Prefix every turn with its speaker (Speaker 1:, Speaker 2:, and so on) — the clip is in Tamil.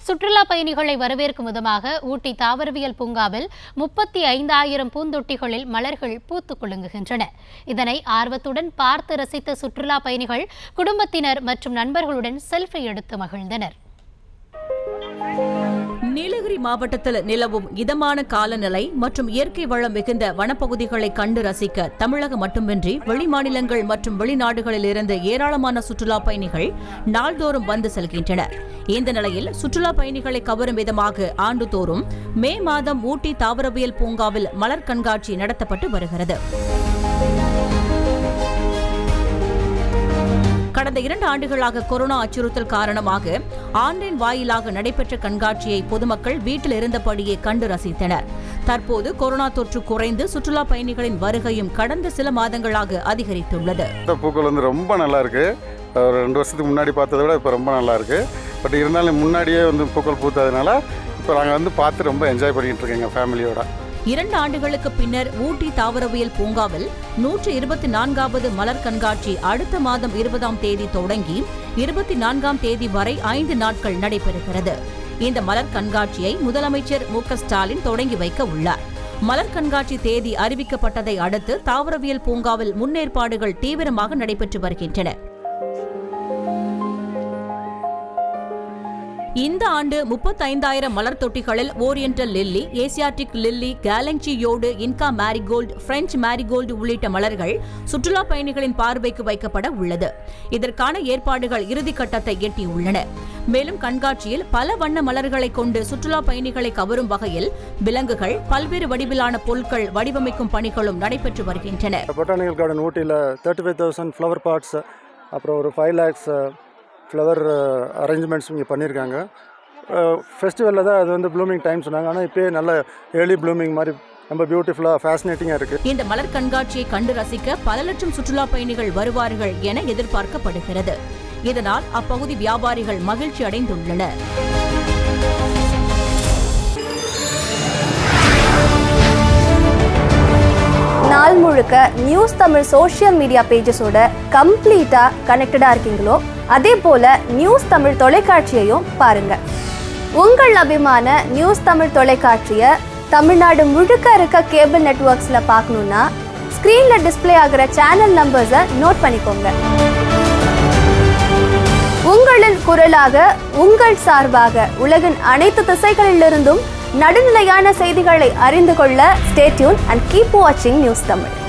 Speaker 1: சுற்றுலா பயணிகளை வரவேற்கும் விதமாக ஊட்டி தாவரவியல் பூங்காவில் முப்பத்தி ஐந்தாயிரம் பூந்தொட்டிகளில் மலர்கள் பூத்து குலுங்குகின்றன இதனை ஆர்வத்துடன் பார்த்து ரசித்த சுற்றுலா பயணிகள் குடும்பத்தினர் மற்றும் நண்பர்களுடன் செல்ஃபி எடுத்து மகிழ்ந்தனர்
Speaker 2: நீலகிரி மாவட்டத்தில் நிலவும் இதமான காலநிலை மற்றும் இயற்கை வளம் மிகுந்த வனப்பகுதிகளை கண்டு ரசிக்க தமிழகம் மட்டுமின்றி வெளிமாநிலங்கள் மற்றும் வெளிநாடுகளில் இருந்து ஏராளமான சுற்றுலா பயணிகள் நாள்தோறும் வந்து செல்கின்றனர் இந்த நிலையில் சுற்றுலா பயணிகளை கவரும் விதமாக ஆண்டுதோறும் மே மாதம் ஊட்டி தாவரவியல் பூங்காவில் மலர் கண்காட்சி நடத்தப்பட்டு வருகிறது கடந்த இரண்டு ஆண்டுகளாக கொரோனா அச்சுறுத்தல் காரணமாக ஆன்லைன் வாயிலாக நடைபெற்ற கண்காட்சியை பொதுமக்கள் வீட்டில் இருந்தபடியே கண்டு ரசித்தனர் தற்போது கொரோனா தொற்று குறைந்து சுற்றுலா பயணிகளின் வருகையும் கடந்த சில மாதங்களாக அதிகரித்துள்ளது
Speaker 3: இந்த பூக்கள் வந்து ரொம்ப நல்லா இருக்கு ஒரு ரெண்டு வருஷத்துக்கு முன்னாடி பார்த்ததை விட இப்போ ரொம்ப நல்லா இருக்கு பட் இருந்தாலும் முன்னாடியே வந்து பூக்கள் பூத்ததுனால இப்போ நாங்கள் வந்து பார்த்து ரொம்ப என்ஜாய் பண்ணிட்டு இருக்கோம் எங்கள் ஃபேமிலியோட
Speaker 2: இரண்டு ஆண்டுகளுக்கு பின்னர் ஊட்டி தாவரவியல் பூங்காவில் நூற்று இருபத்தி நான்காவது மலர் கண்காட்சி அடுத்த மாதம் இருபதாம் தேதி தொடங்கி இருபத்தி நான்காம் தேதி வரை ஐந்து நாட்கள் நடைபெறுகிறது இந்த மலர் கண்காட்சியை முதலமைச்சர் மு க ஸ்டாலின் தொடங்கி வைக்க உள்ளார் மலர் கண்காட்சி தேதி அறிவிக்கப்பட்டதை அடுத்து தாவரவியல் பூங்காவில் முன்னேற்பாடுகள் தீவிரமாக நடைபெற்று வருகின்றன இந்த ஆண்டு முப்பத்தைந்தாயிரம் மலர் தொட்டிகளில் ஓரியண்டல் லில்லி ஏசியாட்டிக் லில்லி கேலங்சியோடு இன்கா மேரிகோல்டு பிரெஞ்சு மேரிகோல்டு உள்ளிட்ட மலர்கள் சுற்றுலா பயணிகளின் பார்வைக்கு வைக்கப்பட உள்ளது இதற்கான ஏற்பாடுகள் இறுதிக்கட்டத்தை எட்டியுள்ளன மேலும் கண்காட்சியில் பல வண்ண மலர்களை கொண்டு சுற்றுலா பயணிகளை கவரும் வகையில் விலங்குகள் பல்வேறு வடிவிலான பொருட்கள் வடிவமைக்கும் பணிகளும் நடைபெற்று வருகின்றன
Speaker 4: பொட்டானிக்கல் கார்டன் ஊட்டியில் thirty five thousand flower pots அப்புறம் ஒரு ஃபைவ் லேக்ஸ் ஃப்ளவர் அரேஞ்ச்மெண்ட்ஸ் இங்கே பண்ணியிருக்காங்க ஃபெஸ்டிவலில் தான் அது வந்து ப்ளூமிங் டைம் சொன்னாங்க ஆனால் இப்போயே நல்ல ஏர்லி ப்ளூமிங் மாதிரி ரொம்ப பியூட்டிஃபுல்லாக ஃபேசினேட்டிங்காக இருக்குது
Speaker 2: இந்த மலர் கண்காட்சியை கண்டு ரசிக்க பல லட்சம் சுற்றுலா பயணிகள் வருவார்கள் என எதிர்பார்க்கப்படுகிறது இதனால் அப்பகுதி வியாபாரிகள் மகிழ்ச்சி அடைந்துள்ளனர்
Speaker 5: நாள் முழுக்க நியூஸ் தமிழ் சோஷியல் மீடியா பேஜஸோட கம்ப்ளீட்டாக கனெக்டடாக இருக்கீங்களோ அதே போல் நியூஸ் தமிழ் தொலைக்காட்சியையும் பாருங்க உங்கள் அபிமான நியூஸ் தமிழ் தொலைக்காட்சியை தமிழ்நாடு முழுக்க இருக்க கேபிள் நெட்வொர்க்ஸில் பார்க்கணுன்னா ஸ்க்ரீனில் டிஸ்ப்ளே ஆகிற சேனல் நம்பர்ஸை நோட் பண்ணிக்கோங்க உங்களின் குரலாக உங்கள் சார்பாக உலகின் அனைத்து திசைகளிலிருந்தும் நடுநிலையான செய்திகளை அறிந்து கொள்ள ஸ்டேட்யூன் அண்ட் கீப் வாட்சிங் நியூஸ் தமிழ்